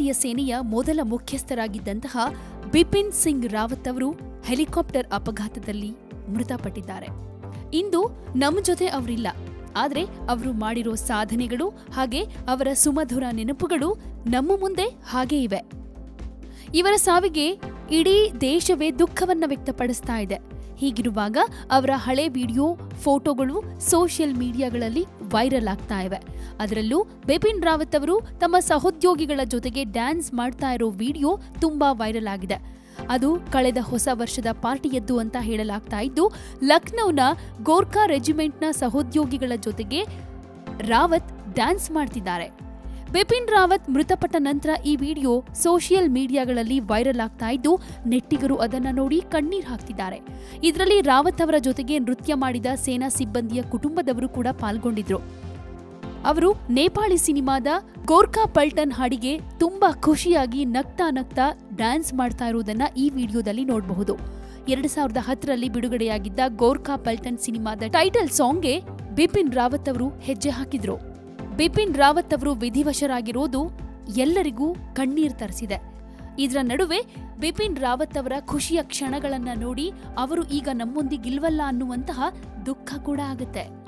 ಭಾರತೀಯ ಸೇನೆಯ ಮೊದಲ ಮುಖ್ಯಸ್ಥರಾಗಿದ್ದಂತಹ ಬಿಪಿನ್ ಸಿಂಗ್ ರಾವತ್ ಅವರು ಹೆಲಿಕಾಪ್ಟರ್ ಅಪಘಾತದಲ್ಲಿ ಮೃತಪಟ್ಟಿದ್ದಾರೆ ಇಂದು ನಮ್ಮ ಜೊತೆ ಅವರಿಲ್ಲ ಆದ್ರೆ ಅವರು ಮಾಡಿರೋ ಸಾಧನೆಗಳು ಹಾಗೆ ಅವರ ಸುಮಧುರ ನೆನಪುಗಳು ನಮ್ಮ ಮುಂದೆ ಹಾಗೇ ಇವೆ ಇವರ ಸಾವಿಗೆ ಇಡೀ ದೇಶವೇ ದುಃಖವನ್ನ ವ್ಯಕ್ತಪಡಿಸ್ತಾ ಇದೆ ಹೀಗಿರುವಾಗ ಅವರ ಹಳೆ ವಿಡಿಯೋ ಫೋಟೋಗಳು ಸೋಷಿಯಲ್ ಮೀಡಿಯಾಗಳಲ್ಲಿ ವೈರಲ್ ಆಗ್ತಾ ಇವೆ ಅದರಲ್ಲೂ ಬಿಪಿನ್ ರಾವತ್ ಅವರು ತಮ್ಮ ಸಹೋದ್ಯೋಗಿಗಳ ಜೊತೆಗೆ ಡ್ಯಾನ್ಸ್ ಮಾಡ್ತಾ ಇರೋ ವಿಡಿಯೋ ತುಂಬಾ ವೈರಲ್ ಆಗಿದೆ ಅದು ಕಳೆದ ಹೊಸ ವರ್ಷದ ಪಾರ್ಟಿಯದ್ದು ಅಂತ ಹೇಳಲಾಗ್ತಾ ಇದ್ದು ಲಕ್ನೌನ ಗೋರ್ಖಾ ರೆಜಿಮೆಂಟ್ನ ಸಹೋದ್ಯೋಗಿಗಳ ಜೊತೆಗೆ ರಾವತ್ ಡ್ಯಾನ್ಸ್ ಮಾಡ್ತಿದ್ದಾರೆ ಬಿಪಿನ್ ರಾವತ್ ಮೃತಪಟ್ಟ ನಂತರ ಈ ವಿಡಿಯೋ ಸೋಷಿಯಲ್ ಮೀಡಿಯಾಗಳಲ್ಲಿ ವೈರಲ್ ಆಗ್ತಾ ಇದ್ದು ನೆಟ್ಟಿಗರು ಅದನ್ನ ನೋಡಿ ಕಣ್ಣೀರ್ ಹಾಕ್ತಿದ್ದಾರೆ ಇದರಲ್ಲಿ ರಾವತ್ ಅವರ ಜೊತೆಗೆ ನೃತ್ಯ ಮಾಡಿದ ಸೇನಾ ಸಿಬ್ಬಂದಿಯ ಕುಟುಂಬದವರು ಕೂಡ ಪಾಲ್ಗೊಂಡಿದ್ರು ಅವರು ನೇಪಾಳಿ ಸಿನಿಮಾದ ಗೋರ್ಖಾ ಪಲ್ಟನ್ ಹಾಡಿಗೆ ತುಂಬಾ ಖುಷಿಯಾಗಿ ನಗ್ತಾ ನಗ್ತಾ ಡ್ಯಾನ್ಸ್ ಮಾಡ್ತಾ ಇರುವುದನ್ನ ಈ ವಿಡಿಯೋದಲ್ಲಿ ನೋಡಬಹುದು ಎರಡ್ ಸಾವಿರದ ಹತ್ತರಲ್ಲಿ ಬಿಡುಗಡೆಯಾಗಿದ್ದ ಗೋರ್ಖಾ ಪಲ್ಟನ್ ಸಿನಿಮಾದ ಟೈಟಲ್ ಸಾಂಗ್ಗೆ ಬಿಪಿನ್ ರಾವತ್ ಅವರು ಹೆಜ್ಜೆ ಹಾಕಿದ್ರು ಬಿಪಿನ್ ರಾವತ್ ಅವರು ವಿಧಿವಶರಾಗಿರೋದು ಎಲ್ಲರಿಗೂ ಕಣ್ಣೀರ್ ತರಿಸಿದೆ ಇದರ ನಡುವೆ ಬಿಪಿನ್ ರಾವತ್ ಅವರ ಖುಷಿಯ ಕ್ಷಣಗಳನ್ನ ನೋಡಿ ಅವರು ಈಗ ನಮ್ಮೊಂದಿಗಿಲ್ವಲ್ಲ ಅನ್ನುವಂತಹ ದುಃಖ ಕೂಡ ಆಗುತ್ತೆ